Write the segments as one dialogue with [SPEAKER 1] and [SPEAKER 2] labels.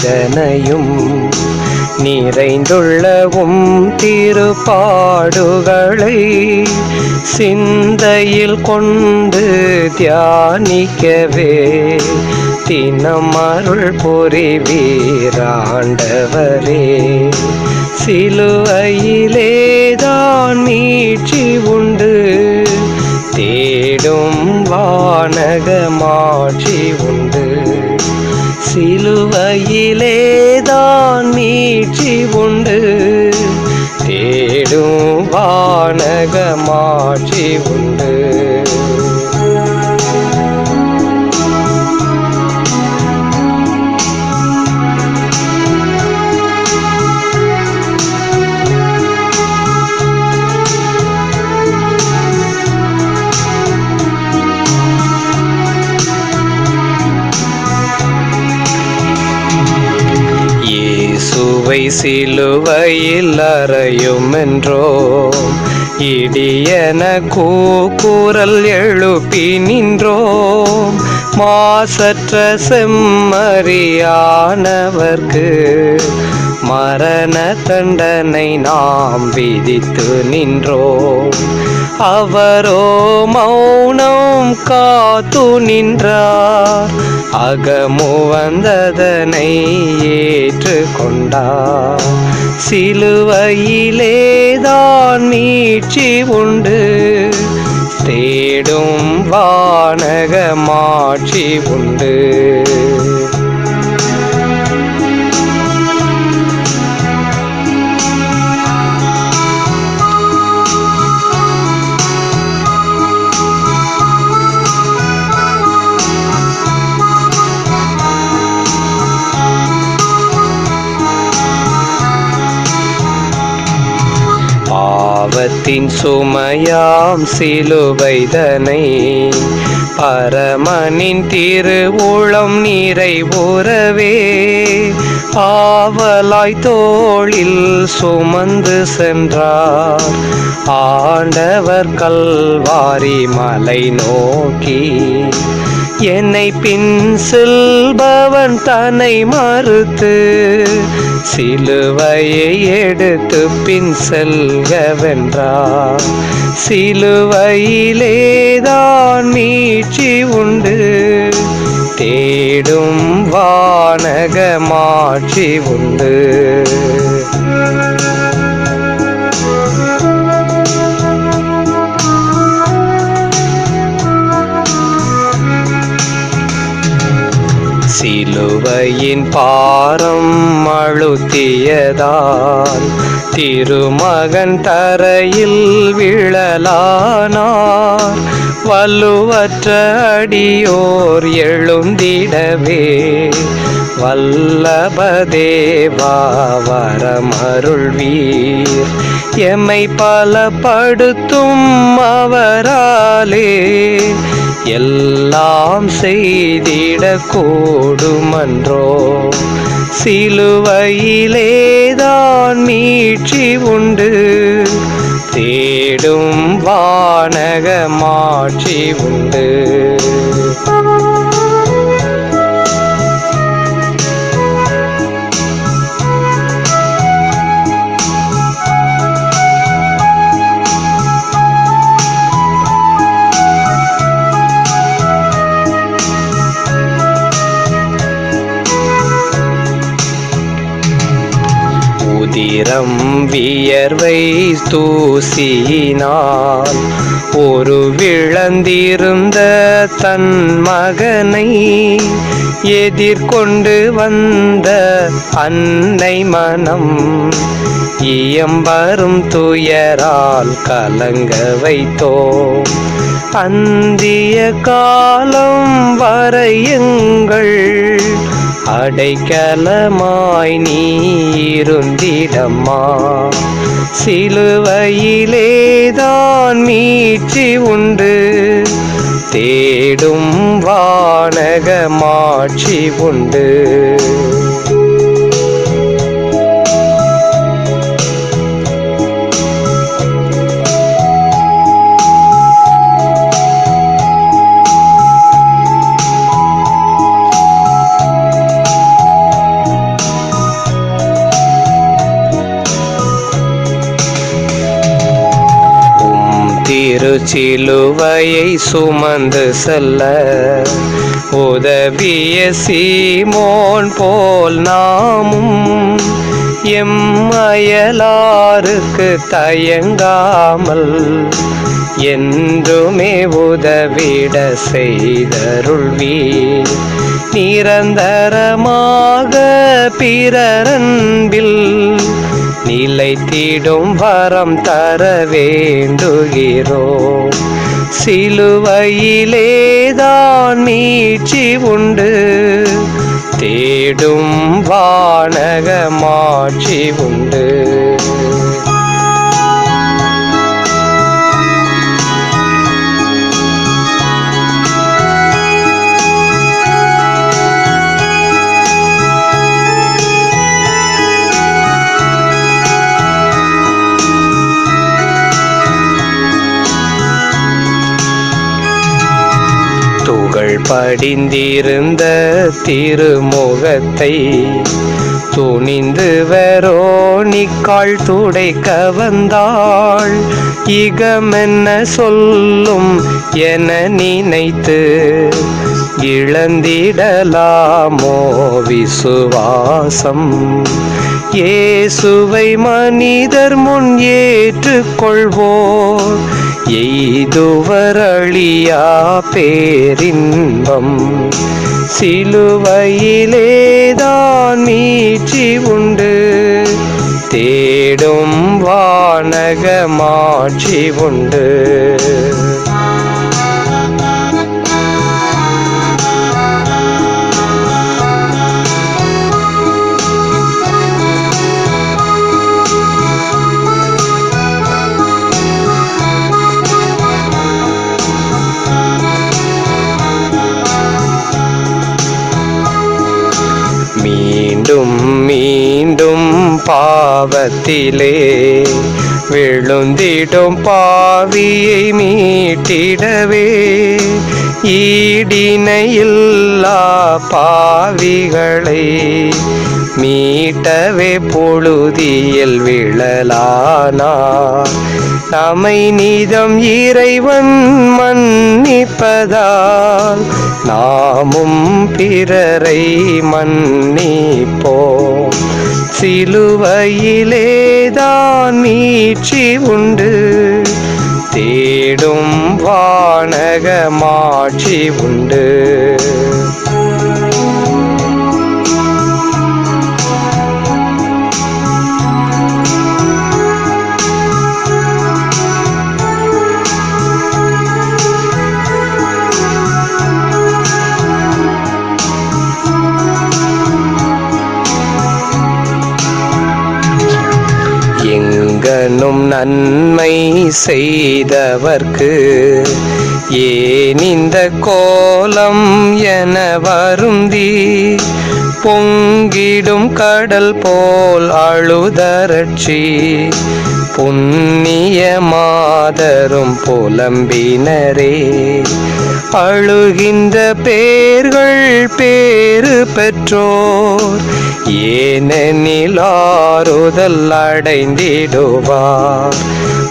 [SPEAKER 1] வேதனையும் நிறைந்துள்ளவும் திருப்பாடுகளை சிந்தையில் கொண்டு தியானிக்கவே தினம் அருள் புரிவீராண்டவரே சிலுவையிலேதான் மீட்சி உண்டு தேடும் வானகமாட்சி உண்டு சிலுவையிலேதான் மீட்சி உண்டு தேடும் வானகமாட்சி உண்டு இயேசுவை சிலுவையில் அறையும் என்றோ இடியன கூக்குரல் எழுப்பி நின்றோம் மாசற்ற செம்மறியானவர்க்கு மரண தண்டனை நாம் விதித்து நின்றோம் அவரோ மௌனம் காத்து நின்றார் அகமு வந்ததனை ஏற்றுக்கொண்டார் சிலுவையிலேதான் மீட்சி உண்டு தேடும் வானகமாட்சி உண்டு பாவத்தின் சுமையாம் சிலுவைதனை பரமனின் திருவுளம் நிறைவுறவே ஆவலாய் தோளில் சுமந்து சென்றார் ஆண்டவர் கல்வாரி மலை நோக்கி என்னை பின் செல்பவன் தன்னை மறுத்து சிலுவையை எடுத்து பின் செல்கவென்றார் சிலுவையிலேதான் மீட்சி உண்டு தேடும் வானகமாட்சி உண்டு சிலுவையின் பாரம் அழுத்தியதால் திருமகன் தரையில் விழலானார் வலுவற்ற அடியோர் எழுந்திடவே வல்லபதேவா வரமருள்வீர் எம்மை பலப்படுத்தும் அவராலே எல்லாம் செய்திட கூடுமன்றோ சிலுவையிலேதான் மீட்சி உண்டு தேடும் வானகமாட்சி உண்டு உதிரம் வியர்வை தூசியினால் ஒரு விழந்திருந்த தன் மகனை எதிர்கொண்டு வந்த அன்னை மனம் இயம்பரும் துயரால் கலங்க வைத்தோம் அந்திய காலம் வரையுங்கள் அடைக்கலமாய் நீ இருந்திடம்மா சிலுவையிலேதான் மீட்சி உண்டு தேடும் வானகமாட்சி உண்டு சிலுவையை சுமந்து செல்ல உதவிய சீமோன் போல் நாமும் எம்மயலாருக்கு தயங்காமல் என்றுமே உதவிட செய்தருள்வி நிரந்தரமாக பிறரன்பில் நிலைத்திடும் வரம் தர வேண்டுகிறோம் சிலுவையிலேதான் மீட்சி உண்டு தேடும் வானக மாட்சி உண்டு துகள் படிந்திருந்த திருமுகத்தை துணிந்து வெரோனிக்காள் துடைக்க வந்தாள் இகமென்ன சொல்லும் என நினைத்து இழந்திடலாமோ விசுவாசம் இயேசுவை மனிதர் முன் ஏற்றுக்கொள்வோர் எய்துவரழியா பேரின்பம் சிலுவையிலேதான் மீட்சி உண்டு தேடும் வானக மாட்சி உண்டு மீண்டும் மீண்டும் பாவத்திலே விழுந்திடும் பாவியை மீட்டிடவே ஈடினையில்லா பாவிகளை மீட்டவே பொழுதியில் விழலானா நம்மை நீதம் இறைவன் மன்னிப்பதால் நாமும் பிறரை மன்னிப்போம் சிலுவையிலேதான் மீட்சி உண்டு தேடும் வானக மாட்சி உண்டு எங்கனும் நன்மை செய்தவர்க்கு ஏன் இந்த கோலம் என வருந்தி பொங்கிடும் கடல் போல் அழுதரட்சி புண்ணிய மாதரும் புலம்பினரே அழுகின்ற பேர்கள் பேறு பெற்றோர் ஏனெனில் ஆறுதல் அடைந்திடுவார்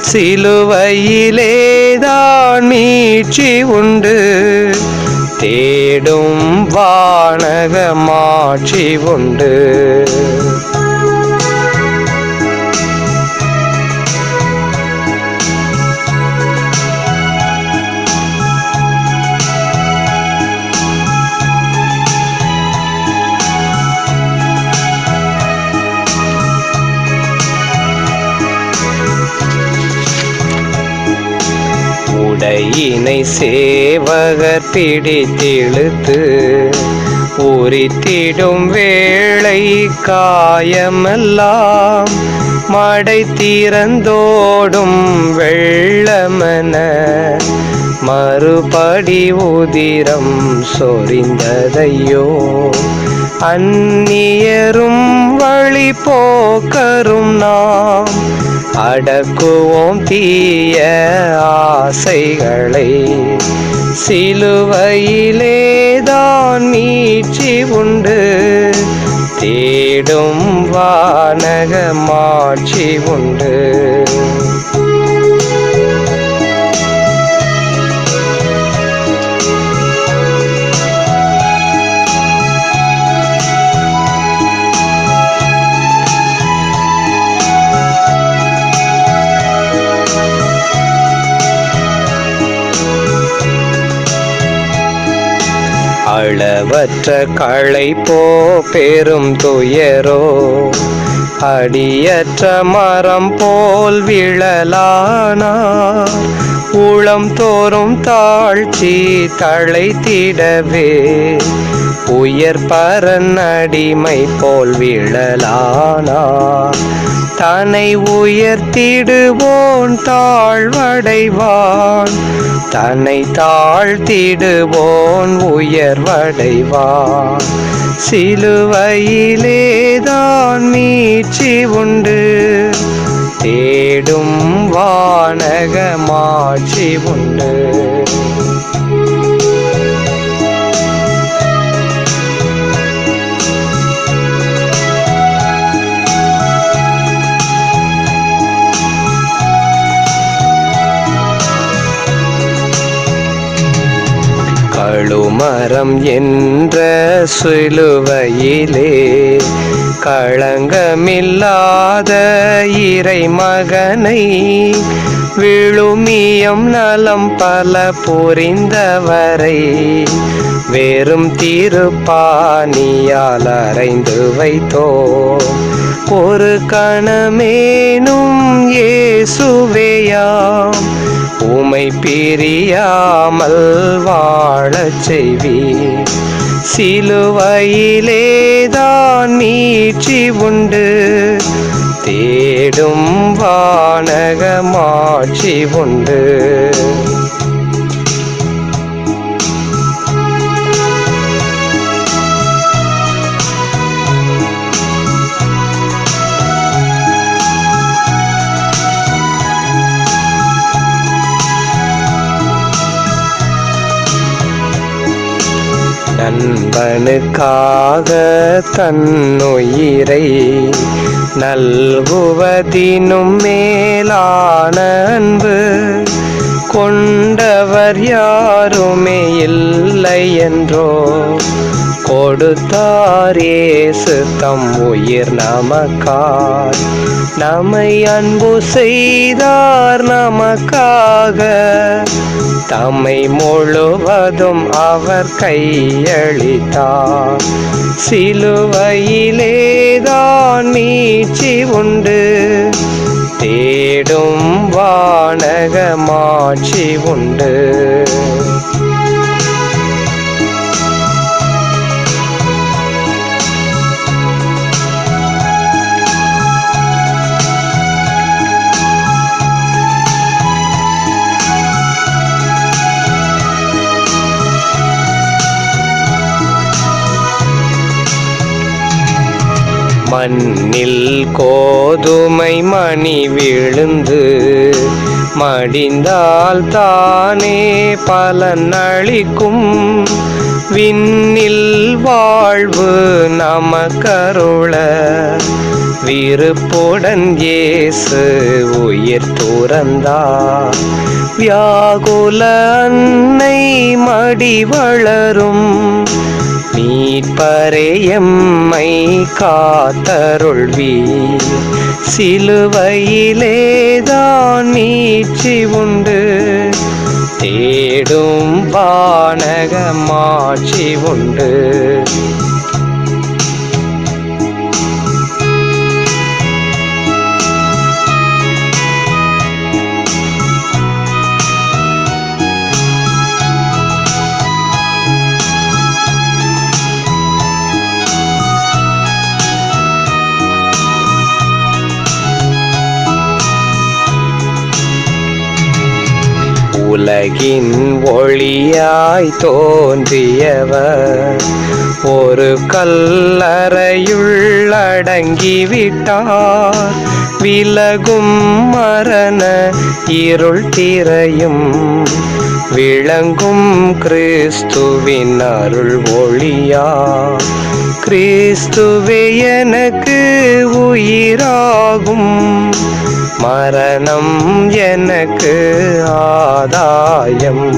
[SPEAKER 1] சிலுவையிலேதான் மீட்சி உண்டு தேடும் வானக மாட்சி உண்டு உடையினை சேவகர் பிடித்திழுத்து உரித்திடும் வேளை காயமெல்லாம் மடை திறந்தோடும் வெள்ளமென மறுபடி உதிரம் சொரிந்ததையோ அந்நியரும் வழி போக்கரும் நாம் அடக்குவோம் தீய ஆசைகளை சிலுவையிலேதான் மீட்சி உண்டு தேடும் வானக மாட்சி உண்டு அளவற்ற களைப்போ பெரும் துயரோ அடியற்ற மரம் போல் விழலானார் உளம் தோறும் தாழ்ச்சி தழைத்திடவே உயர் பரன் அடிமை போல் விழலானார் தன்னை உயர்த்திடுவோன் தாழ்வடைவான் தன்னை தாழ்த்திடுவோன் உயர்வடைவான் சிலுவையிலேதான் மீட்சி உண்டு தேடும் வானக மாட்சி உண்டு கழுமரம் என்ற சிலுவையிலே களங்கமில்லாத இறை மகனை விழுமியம் நலம் பல புரிந்தவரை வெறும் திருப்பானியால் அறைந்து வைத்தோ ஒரு கணமேனும் இயேசுவேயாம் உமை பிரியாமல் வாழச் செய்வி சிலுவையிலேதான் மீட்சி உண்டு தேடும் வானக மாட்சி உண்டு நண்பனுக்காக தன்னுயிரை நல்குவதினும் மேலான அன்பு கொண்டவர் யாருமே இல்லை என்றோ கொடுத்தார் இயேசு தம் உயிர் நமக்காய் நம்மை அன்பு செய்தார் நமக்காக தம்மை முழுவதும் அவர் கையளித்தார் சிலுவையிலேதான் மீட்சி உண்டு தேடும் வானக மாட்சி உண்டு மண்ணில் கோதுமை மணி விழுந்து மடிந்தால் தானே பலன் அளிக்கும் விண்ணில் வாழ்வு நமக்கருள விருப்புடன் இயேசு உயிர் துறந்தார் வியாகுல அன்னை மடி வளரும் மீட்பரே எம்மை காத்தருள்வி சிலுவையிலேதான் மீட்சி உண்டு தேடும் வானக மாட்சி உண்டு உலகின் ஒளியாய் தோன்றியவர் ஒரு கல்லறையுள் அடங்கிவிட்டார் விலகும் மரண இருள் திரையும் விளங்கும் கிறிஸ்துவின் அருள் ஒளியா கிறிஸ்துவே எனக்கு உயிராகும் மரணம் எனக்கு ஆதாயம்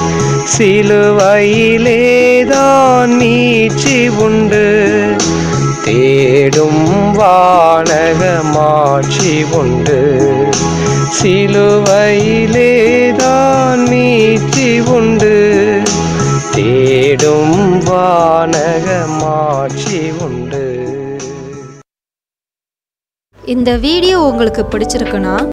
[SPEAKER 1] சிலுவையிலேதான் மீட்சி உண்டு தேடும் வானக மாட்சி உண்டு சிலுவையிலேதான் மீட்சி உண்டு தேடும் வா வானகமாட்சி உண்டு
[SPEAKER 2] இந்த வீடியோ உங்களுக்கு பிடிச்சிருக்குன்னா